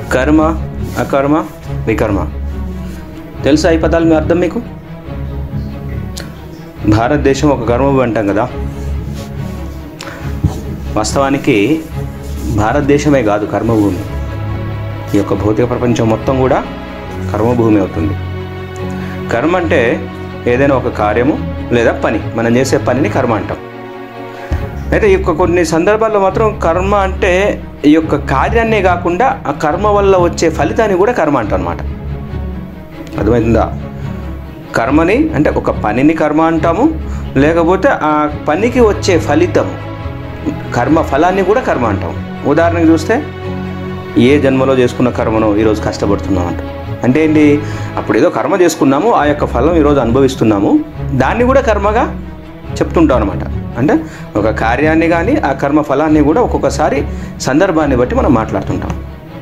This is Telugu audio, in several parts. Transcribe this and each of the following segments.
కర్మ అకర్మ వికర్మ తెలుసా ఈ పదాలు మీ అర్థం మీకు భారతదేశం ఒక కర్మభూమి అంటాం కదా వాస్తవానికి భారతదేశమే కాదు కర్మభూమి ఈ యొక్క భౌతిక ప్రపంచం మొత్తం కూడా కర్మభూమి అవుతుంది కర్మ అంటే ఏదైనా ఒక కార్యము లేదా పని మనం చేసే పనిని కర్మ అంటాం అయితే ఈ యొక్క కొన్ని సందర్భాల్లో మాత్రం కర్మ అంటే ఈ యొక్క కార్యాన్నే కాకుండా ఆ కర్మ వల్ల వచ్చే ఫలితాన్ని కూడా కర్మ అంటాం అనమాట అర్థమవుతుందా కర్మని అంటే ఒక పనిని కర్మ అంటాము లేకపోతే ఆ పనికి వచ్చే ఫలితం కర్మ ఫలాన్ని కూడా కర్మ అంటాం ఉదాహరణకు చూస్తే ఏ జన్మలో చేసుకున్న కర్మను ఈరోజు కష్టపడుతున్నాం అంట అంటే ఏంటి అప్పుడు ఏదో కర్మ చేసుకున్నాము ఆ యొక్క ఫలం ఈరోజు అనుభవిస్తున్నాము దాన్ని కూడా కర్మగా చెప్తుంటాం అనమాట అంటే ఒక కార్యాన్ని కానీ ఆ కర్మ ఫలాన్ని కూడా ఒక్కొక్కసారి సందర్భాన్ని బట్టి మనం మాట్లాడుతుంటాం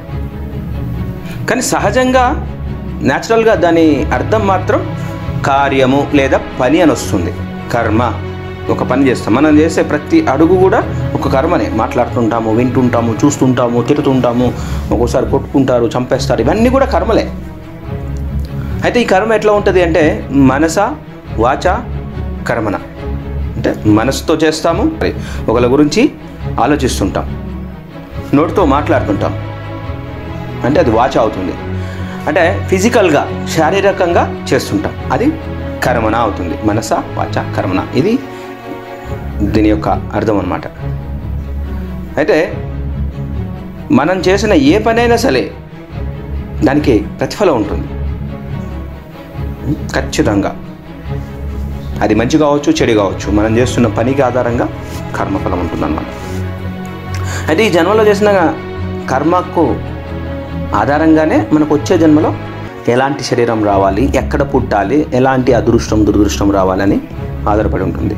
కానీ సహజంగా న్యాచురల్గా దాని అర్థం మాత్రం కార్యము లేదా పని అని వస్తుంది కర్మ ఒక పని చేస్తాం మనం చేసే ప్రతి అడుగు కూడా ఒక కర్మనే మాట్లాడుతుంటాము వింటుంటాము చూస్తుంటాము తిడుతుంటాము ఒక్కోసారి కొట్టుకుంటారు చంపేస్తారు ఇవన్నీ కూడా కర్మలే అయితే ఈ కర్మ ఎట్లా ఉంటుంది అంటే మనస వాచ కర్మన అంటే మనసుతో చేస్తాము ఒకళ్ళ గురించి ఆలోచిస్తుంటాం నోటితో మాట్లాడుతుంటాం అంటే అది వాచ అవుతుంది అంటే ఫిజికల్గా శారీరకంగా చేస్తుంటాం అది కర్మన అవుతుంది మనస వాచ కర్మన ఇది దీని యొక్క అర్థం అన్నమాట అయితే మనం చేసిన ఏ పనైనా సరే దానికి ప్రతిఫలం ఉంటుంది ఖచ్చితంగా అది మంచి కావచ్చు చెడు కావచ్చు మనం చేస్తున్న పనికి ఆధారంగా కర్మఫలం ఉంటుందన్నమాట అయితే ఈ జన్మలో చేసిన కర్మకు ఆధారంగానే మనకు వచ్చే జన్మలో ఎలాంటి శరీరం రావాలి ఎక్కడ పుట్టాలి ఎలాంటి అదృష్టం దురదృష్టం రావాలని ఆధారపడి ఉంటుంది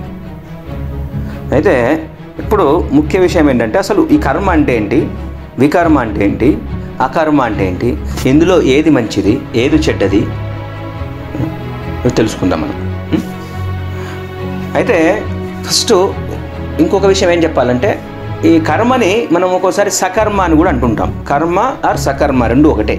అయితే ఇప్పుడు ముఖ్య విషయం ఏంటంటే అసలు ఈ కర్మ అంటే ఏంటి వికర్మ అంటే ఏంటి అకర్మ అంటే ఏంటి ఇందులో ఏది మంచిది ఏది చెడ్డది ఇవి తెలుసుకుందాం మనం ఉం? అయితే ఫస్ట్ ఇంకొక విషయం ఏం చెప్పాలంటే ఈ కర్మని మనం ఒక్కోసారి సకర్మ అని కూడా అంటుంటాం కర్మ ఆర్ సకర్మ రెండు ఒకటే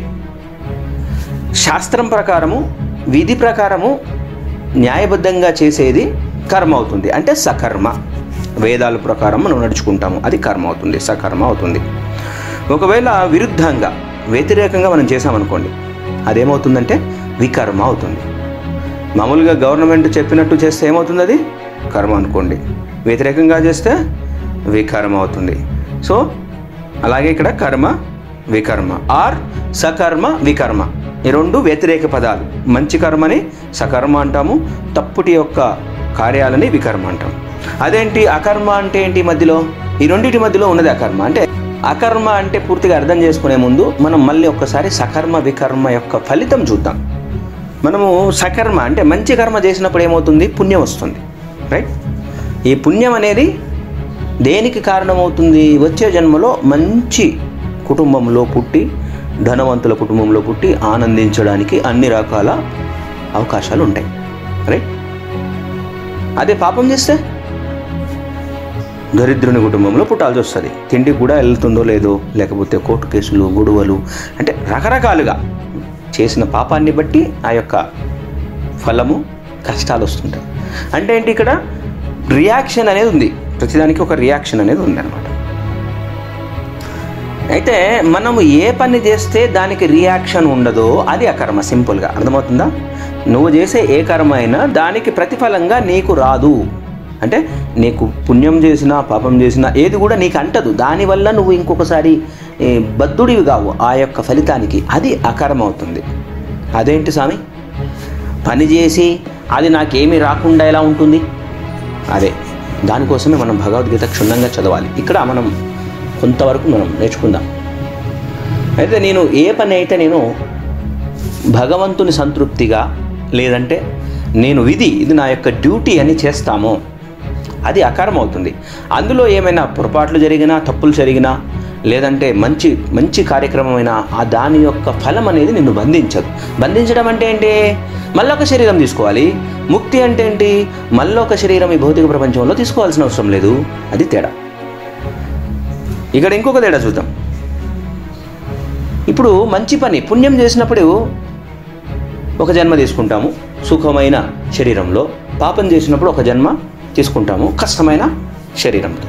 శాస్త్రం ప్రకారము విధి ప్రకారము న్యాయబద్ధంగా చేసేది కర్మ అవుతుంది అంటే సకర్మ వేదాల ప్రకారం మనం నడుచుకుంటాము అది కర్మ అవుతుంది సకర్మ అవుతుంది ఒకవేళ విరుద్ధంగా వ్యతిరేకంగా మనం చేసామనుకోండి అదేమవుతుందంటే వికర్మ అవుతుంది మామూలుగా గవర్నమెంట్ చెప్పినట్టు చేస్తే ఏమవుతుంది అది కర్మ అనుకోండి వ్యతిరేకంగా చేస్తే వికర్మ అవుతుంది సో అలాగే ఇక్కడ కర్మ వికర్మ ఆర్ సకర్మ వికర్మ ఈ రెండు వ్యతిరేక పదాలు మంచి కర్మని సకర్మ అంటాము తప్పుటి యొక్క కార్యాలని వికర్మ అంటాం అదేంటి అకర్మ అంటే ఏంటి మధ్యలో ఈ రెండింటి మధ్యలో ఉన్నది అకర్మ అంటే అకర్మ అంటే పూర్తిగా అర్థం చేసుకునే ముందు మనం మళ్ళీ ఒక్కసారి సకర్మ వికర్మ యొక్క ఫలితం చూద్దాం మనము సకర్మ అంటే మంచి కర్మ చేసినప్పుడు ఏమవుతుంది పుణ్యం వస్తుంది రైట్ ఈ పుణ్యం అనేది దేనికి కారణమవుతుంది వచ్చే జన్మలో మంచి కుటుంబంలో పుట్టి ధనవంతుల కుటుంబంలో పుట్టి ఆనందించడానికి అన్ని రకాల అవకాశాలు ఉంటాయి రైట్ అదే పాపం చేస్తే దరిద్రుని కుటుంబంలో పుట్టాల్సి వస్తుంది తిండికి కూడా వెళ్తుందో లేదో లేకపోతే కోర్టు కేసులు గొడవలు అంటే రకరకాలుగా చేసిన పాపాన్ని బట్టి ఆ యొక్క ఫలము కష్టాలు వస్తుంటాయి అంటే ఏంటి ఇక్కడ రియాక్షన్ అనేది ఉంది ప్రతిదానికి ఒక రియాక్షన్ అనేది ఉంది అనమాట అయితే మనము ఏ పని చేస్తే దానికి రియాక్షన్ ఉండదో అది అకర్మ సింపుల్గా అర్థమవుతుందా నువ్వు చేసే ఏ కర్మ అయినా దానికి ప్రతిఫలంగా నీకు రాదు అంటే నీకు పుణ్యం చేసినా పాపం చేసినా ఏది కూడా నీకు అంటదు దానివల్ల నువ్వు ఇంకొకసారి ఏ, బద్ధుడివి కావు ఆ యొక్క ఫలితానికి అది అకర్మ అవుతుంది అదేంటి స్వామి పని చేసి అది నాకేమీ రాకుండా ఎలా ఉంటుంది అదే దానికోసమే మనం భగవద్గీత క్షుణ్ణంగా చదవాలి ఇక్కడ మనం కొంతవరకు మనం నేర్చుకుందాం అయితే నేను ఏ పని అయితే నేను భగవంతుని సంతృప్తిగా లేదంటే నేను విధి ఇది నా యొక్క డ్యూటీ అని చేస్తామో అది అకారం అవుతుంది అందులో ఏమైనా పొరపాట్లు జరిగినా తప్పులు జరిగినా లేదంటే మంచి మంచి కార్యక్రమమైన ఆ దాని యొక్క ఫలం అనేది నిన్ను బంధించదు బంధించడం అంటే ఏంటి మళ్ళొక శరీరం తీసుకోవాలి ముక్తి అంటే ఏంటి మళ్ళొక శరీరం ఈ భౌతిక ప్రపంచంలో తీసుకోవాల్సిన అవసరం లేదు అది తేడా ఇక్కడ ఇంకొక తేడా చూద్దాం ఇప్పుడు మంచి పని పుణ్యం చేసినప్పుడు ఒక జన్మ తీసుకుంటాము సుఖమైన శరీరంలో పాపం చేసినప్పుడు ఒక జన్మ తీసుకుంటాము కష్టమైన శరీరంతో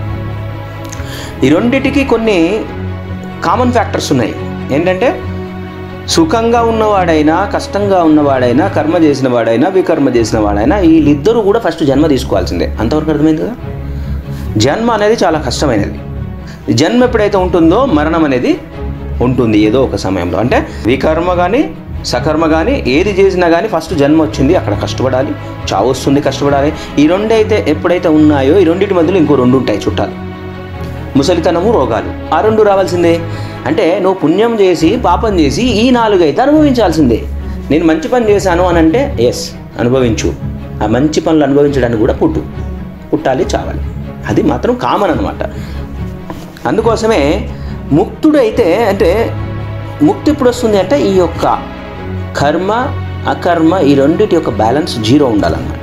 ఈ రెండిటికి కొన్ని కామన్ ఫ్యాక్టర్స్ ఉన్నాయి ఏంటంటే సుఖంగా ఉన్నవాడైనా కష్టంగా ఉన్నవాడైనా కర్మ చేసిన వాడైనా వికర్మ చేసిన వాడైనా వీళ్ళిద్దరూ కూడా ఫస్ట్ జన్మ తీసుకోవాల్సిందే అంతవరకు అర్థమైంది కదా జన్మ అనేది చాలా కష్టమైనది జన్మ ఎప్పుడైతే ఉంటుందో మరణం అనేది ఉంటుంది ఏదో ఒక సమయంలో అంటే వికర్మ కానీ సకర్మ కానీ ఏది చేసినా కానీ ఫస్ట్ జన్మ వచ్చింది అక్కడ కష్టపడాలి చావు వస్తుంది కష్టపడాలి ఈ రెండైతే ఎప్పుడైతే ఉన్నాయో ఈ రెండింటి మధ్యలో ఇంకో రెండు ఉంటాయి చుట్టాలు ముసలితనము రోగాలు ఆ రెండు రావాల్సిందే అంటే నువ్వు పుణ్యం చేసి పాపం చేసి ఈ నాలుగు అయితే అనుభవించాల్సిందే నేను మంచి పని చేశాను అని అంటే ఎస్ అనుభవించు ఆ మంచి పనులు అనుభవించడానికి కూడా పుట్టు పుట్టాలి చావాలి అది మాత్రం కామన్ అనమాట అందుకోసమే ముక్తుడైతే అంటే ముక్తి ఎప్పుడు వస్తుంది అంటే ఈ యొక్క కర్మ అకర్మ ఈ రెండింటి యొక్క బ్యాలెన్స్ జీరో ఉండాలన్నమాట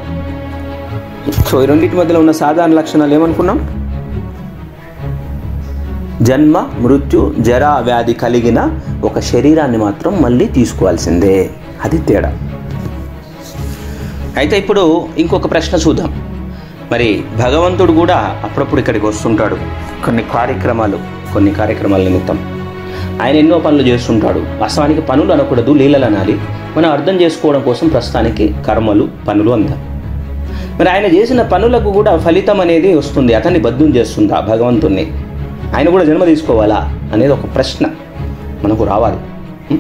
సో ఈ రెండింటి మధ్యలో ఉన్న సాధారణ లక్షణాలు ఏమనుకున్నాం జన్మ మృత్యు జర వ్యాధి కలిగిన ఒక శరీరాన్ని మాత్రం మళ్ళీ తీసుకోవాల్సిందే అది తేడా అయితే ఇప్పుడు ఇంకొక ప్రశ్న చూద్దాం మరి భగవంతుడు కూడా అప్పుడప్పుడు ఇక్కడికి వస్తుంటాడు కొన్ని కార్యక్రమాలు కొన్ని కార్యక్రమాల నిమిత్తం ఆయన ఎన్నో పనులు చేస్తుంటాడు వాస్తవానికి పనులు అనకూడదు లీలలు అనాలి మనం అర్థం చేసుకోవడం కోసం ప్రస్తుతానికి కర్మలు పనులు అందాం మరి ఆయన చేసిన పనులకు కూడా ఫలితం అనేది వస్తుంది అతన్ని బద్ధం చేస్తుంది ఆ భగవంతుణ్ణి ఆయన కూడా జన్మ తీసుకోవాలా అనేది ఒక ప్రశ్న మనకు రావాలి ఉం?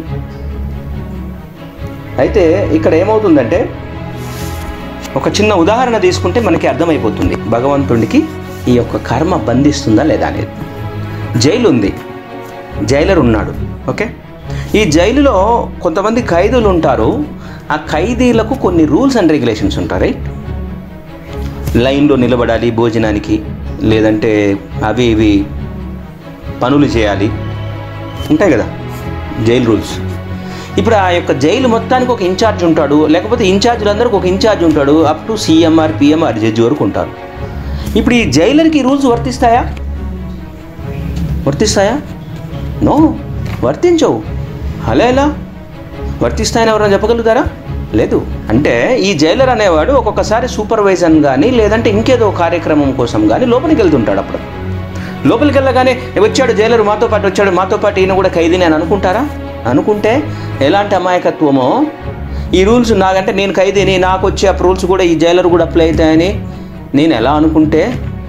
అయితే ఇక్కడ ఏమవుతుందంటే ఒక చిన్న ఉదాహరణ తీసుకుంటే మనకి అర్థమైపోతుంది భగవంతుడికి ఈ యొక్క కర్మ బంధిస్తుందా లేదా అనేది జైలు ఉంది జైలర్ ఉన్నాడు ఓకే ఈ జైలులో కొంతమంది ఖైదీలు ఉంటారు ఆ ఖైదీలకు కొన్ని రూల్స్ అండ్ రెగ్యులేషన్స్ ఉంటాయి రైట్ లైన్లో నిలబడాలి భోజనానికి లేదంటే అవి ఇవి పనులు చేయాలి ఉంటాయి కదా జైలు రూల్స్ ఇప్పుడు ఆ యొక్క జైలు మొత్తానికి ఒక ఇన్ఛార్జ్ ఉంటాడు లేకపోతే ఇన్ఛార్జీలందరికీ ఒక ఇన్ఛార్జ్ ఉంటాడు up to CMR PMR judge వరకు ఉంటారు ఇప్పుడు ఈ జైలర్కి ఈ రూల్స్ వర్తిస్తాయా వర్తిస్తాయా నో వర్తించవు అలా ఎలా వర్తిస్తాయని ఎవరైనా చెప్పగలుగుతారా లేదు అంటే ఈ జైలర్ అనేవాడు ఒక్కొక్కసారి సూపర్వైజన్ కానీ లేదంటే ఇంకేదో కార్యక్రమం కోసం కానీ లోపలికి వెళ్తుంటాడు అప్పుడు లోపలికి వెళ్ళగానే వచ్చాడు జైలర్ మాతో పాటు వచ్చాడు మాతో పాటు ఈయన కూడా ఖైదీని అని అనుకుంటారా అనుకుంటే ఎలాంటి అమాయకత్వమో ఈ రూల్స్ నాకంటే నేను ఖైదీని నాకు వచ్చే ఆ రూల్స్ కూడా ఈ జైలర్ కూడా అప్లై అవుతాయని నేను ఎలా అనుకుంటే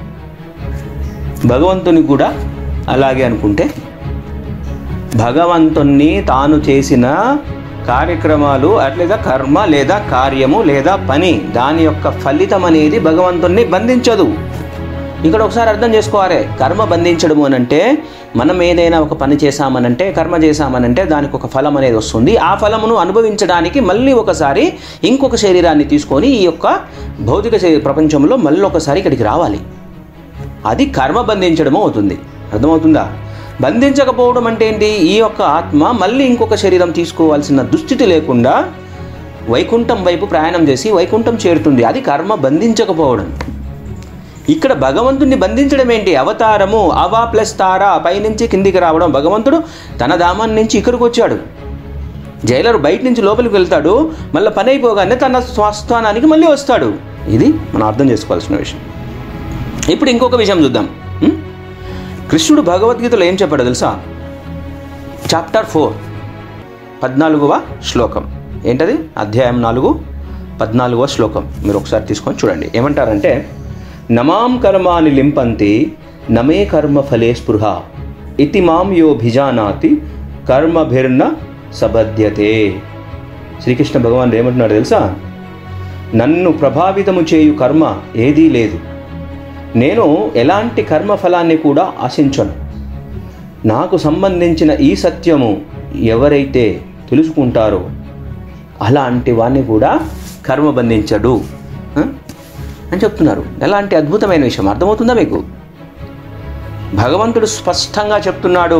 భగవంతుని కూడా అలాగే అనుకుంటే భగవంతుణ్ణి తాను చేసిన కార్యక్రమాలు లేదా కర్మ లేదా కార్యము లేదా పని దాని యొక్క ఫలితం అనేది భగవంతుణ్ణి బంధించదు ఇక్కడ ఒకసారి అర్థం చేసుకోవాలి కర్మ బంధించడము అని అంటే మనం ఏదైనా ఒక పని చేశామనంటే కర్మ చేశామనంటే దానికి ఒక ఫలం అనేది వస్తుంది ఆ ఫలమును అనుభవించడానికి మళ్ళీ ఒకసారి ఇంకొక శరీరాన్ని తీసుకొని ఈ యొక్క భౌతిక శరీ- ప్రపంచంలో మళ్ళీ ఒకసారి ఇక్కడికి రావాలి అది కర్మ బంధించడము అవుతుంది అర్థమవుతుందా బంధించకపోవడం అంటే ఏంటి ఈ యొక్క ఆత్మ మళ్ళీ ఇంకొక శరీరం తీసుకోవాల్సిన దుస్థితి లేకుండా వైకుంఠం వైపు ప్రయాణం చేసి వైకుంఠం చేరుతుంది అది కర్మ బంధించకపోవడం ఇక్కడ భగవంతుడిని బంధించడం ఏంటి అవతారము అవా ప్లస్ తారా పైనుంచి కిందికి రావడం భగవంతుడు తన ధామాన్ని నుంచి ఇక్కడికి వచ్చాడు జైలర్ బయట నుంచి లోపలికి వెళ్తాడు మళ్ళీ పని అయిపోగానే తన స్వస్థానానికి మళ్ళీ వస్తాడు ఇది మనం అర్థం చేసుకోవాల్సిన విషయం ఇప్పుడు ఇంకొక విషయం చూద్దాం ఉం? కృష్ణుడు భగవద్గీతలో ఏం చెప్పాడో తెలుసా చాప్టర్ ఫోర్ పద్నాలుగవ శ్లోకం ఏంటది అధ్యాయం నాలుగు పద్నాలుగవ శ్లోకం మీరు ఒకసారి తీసుకొని చూడండి ఏమంటారంటే నమాం కర్మాని లింపంతి నమే కర్మ ఫలే స్పృహ ఇతి మాం యో భిజానాతి కర్మభిర్న సబధ్యతే శ్రీకృష్ణ భగవాన్ ఏమంటున్నాడు తెలుసా నన్ను ప్రభావితము చేయు కర్మ ఏదీ లేదు నేను ఎలాంటి కర్మఫలాన్ని కూడా ఆశించను నాకు సంబంధించిన ఈ సత్యము ఎవరైతే తెలుసుకుంటారో అలాంటి వాణ్ణి కూడా కర్మ బంధించడు ఆ? అని చెప్తున్నారు ఎలాంటి అద్భుతమైన విషయం అర్థమవుతుందా మీకు భగవంతుడు స్పష్టంగా చెప్తున్నాడు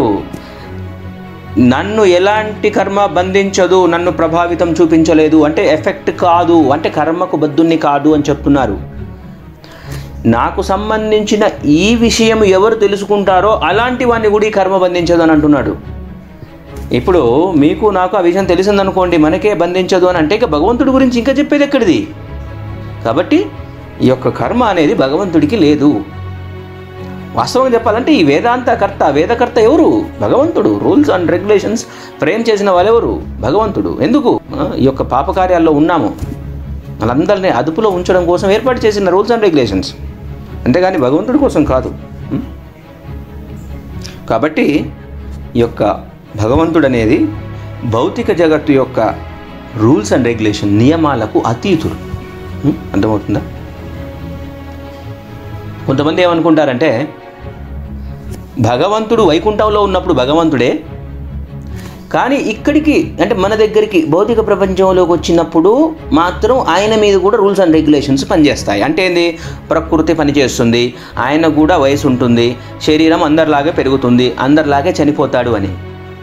నన్ను ఎలాంటి కర్మ బంధించదు నన్ను ప్రభావితం చూపించలేదు అంటే ఎఫెక్ట్ కాదు అంటే కర్మకు బద్దుని కాదు అని చెప్తున్నారు నాకు సంబంధించిన ఈ విషయం ఎవరు తెలుసుకుంటారో అలాంటి వాడిని కూడా ఈ కర్మ బంధించదు అని అంటున్నాడు ఇప్పుడు మీకు నాకు ఆ విషయం తెలిసిందనుకోండి మనకే బంధించదు అని అంటే ఇక భగవంతుడి గురించి ఇంకా చెప్పేది ఎక్కడిది కాబట్టి ఈ యొక్క కర్మ అనేది భగవంతుడికి లేదు వాస్తవంగా చెప్పాలంటే ఈ వేదాంత కర్త వేదకర్త ఎవరు భగవంతుడు రూల్స్ అండ్ రెగ్యులేషన్స్ ఫ్రేమ్ చేసిన వాళ్ళెవరు భగవంతుడు ఎందుకు ఆ, ఈ యొక్క పాపకార్యాల్లో ఉన్నాము వాళ్ళందరినీ అదుపులో ఉంచడం కోసం ఏర్పాటు చేసిన రూల్స్ అండ్ రెగ్యులేషన్స్ అంతేగాని భగవంతుడి కోసం కాదు ఉం? కాబట్టి ఈ యొక్క భగవంతుడు అనేది భౌతిక జగత్తు యొక్క రూల్స్ అండ్ రెగ్యులేషన్ నియమాలకు అతీతుడు ఉం? అర్థమవుతుందా కొంతమంది ఏమనుకుంటారంటే భగవంతుడు వైకుంఠంలో ఉన్నప్పుడు భగవంతుడే కానీ ఇక్కడికి అంటే మన దగ్గరికి భౌతిక ప్రపంచంలోకి వచ్చినప్పుడు మాత్రం ఆయన మీద కూడా రూల్స్ అండ్ రెగ్యులేషన్స్ పనిచేస్తాయి అంటే ఏంది ప్రకృతి పనిచేస్తుంది ఆయన కూడా వయసు ఉంటుంది శరీరం అందరిలాగే పెరుగుతుంది అందరిలాగే చనిపోతాడు అని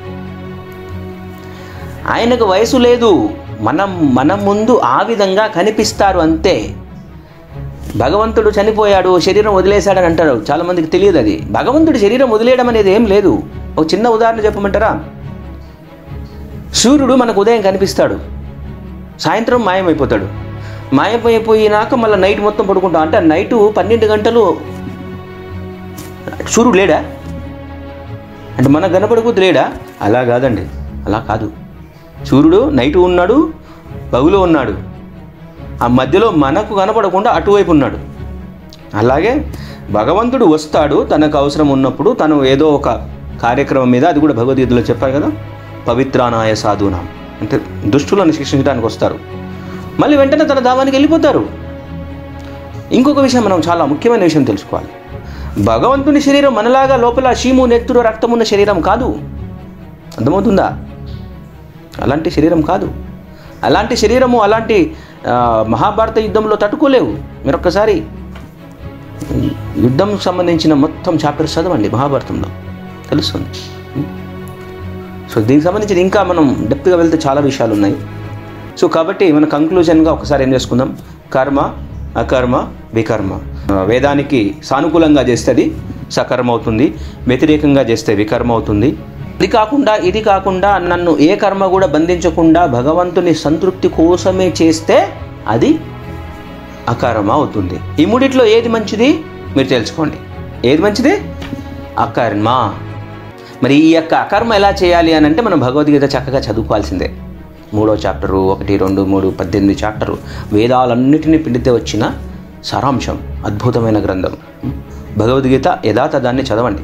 ఆయనకు వయసు లేదు మనం మన ముందు ఆ విధంగా కనిపిస్తారు అంతే భగవంతుడు చనిపోయాడు శరీరం వదిలేశాడని అంటారు చాలామందికి తెలియదు అది భగవంతుడు శరీరం వదిలేయడం అనేది ఏం లేదు ఒక చిన్న ఉదాహరణ చెప్పమంటారా సూర్యుడు మనకు ఉదయం కనిపిస్తాడు సాయంత్రం మాయమైపోతాడు మాయమైపోయినాక మళ్ళీ నైట్ మొత్తం పడుకుంటాం అంటే నైటు పన్నెండు గంటలు సూర్యుడు లేడా అంటే మనకు కనపడకపోతే లేడా అలా కాదండి అలా కాదు సూర్యుడు నైట్ ఉన్నాడు పగులు ఉన్నాడు ఆ మధ్యలో మనకు కనపడకుండా అటువైపు ఉన్నాడు అలాగే భగవంతుడు వస్తాడు తనకు అవసరం ఉన్నప్పుడు తను ఏదో ఒక కార్యక్రమం మీద అది కూడా భగవద్గీతలో చెప్పారు కదా పవిత్రానాయ సాధునాం అంటే దుష్టులను శిక్షించడానికి వస్తారు మళ్ళీ వెంటనే తన ధామానికి వెళ్ళిపోతారు ఇంకొక విషయం మనం చాలా ముఖ్యమైన విషయం తెలుసుకోవాలి భగవంతుని శరీరం మనలాగా లోపల షీము నెత్తురు రక్తం ఉన్న శరీరం కాదు అర్థమవుతుందా అలాంటి శరీరం కాదు అలాంటి శరీరము అలాంటి ఆ, మహాభారత యుద్ధంలో తట్టుకోలేవు మీరు ఒక్కసారి యుద్ధం సంబంధించిన మొత్తం చాప్టర్స్ చదవండి మహాభారతంలో తెలుస్తుంది సో దీనికి సంబంధించి ఇంకా మనం డెప్త్గా వెళ్తే చాలా విషయాలు ఉన్నాయి సో కాబట్టి మన కంక్లూజన్గా ఒకసారి ఏం చేసుకుందాం కర్మ అకర్మ వికర్మ ఆ, వేదానికి సానుకూలంగా చేస్తే అది సకర్మ అవుతుంది వ్యతిరేకంగా చేస్తే వికర్మ అవుతుంది ఇది కాకుండా ఇది కాకుండా నన్ను ఏ కర్మ కూడా బంధించకుండా భగవంతుని సంతృప్తి కోసమే చేస్తే అది అకర్మ అవుతుంది ఈ మూడిట్లో ఏది మంచిది మీరు తెలుసుకోండి ఏది మంచిది అకర్మ మరి ఈ యొక్క అకర్మ ఎలా చేయాలి అని అంటే మనం భగవద్గీత చక్కగా చదువుకోవాల్సిందే మూడో చాప్టరు ఒకటి రెండు మూడు పద్దెనిమిది చాప్టరు వేదాలన్నిటినీ పిండితే వచ్చిన సారాంశం అద్భుతమైన గ్రంథం భగవద్గీత యథాతథాన్ని చదవండి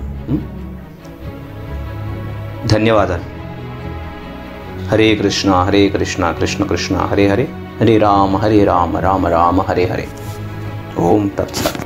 ధన్యవాదాలు హరే కృష్ణ హరే కృష్ణ కృష్ణ కృష్ణ హరే హరే హరే రామ హరే రామ రామ రామ హరే హరే ఓం తత్సత్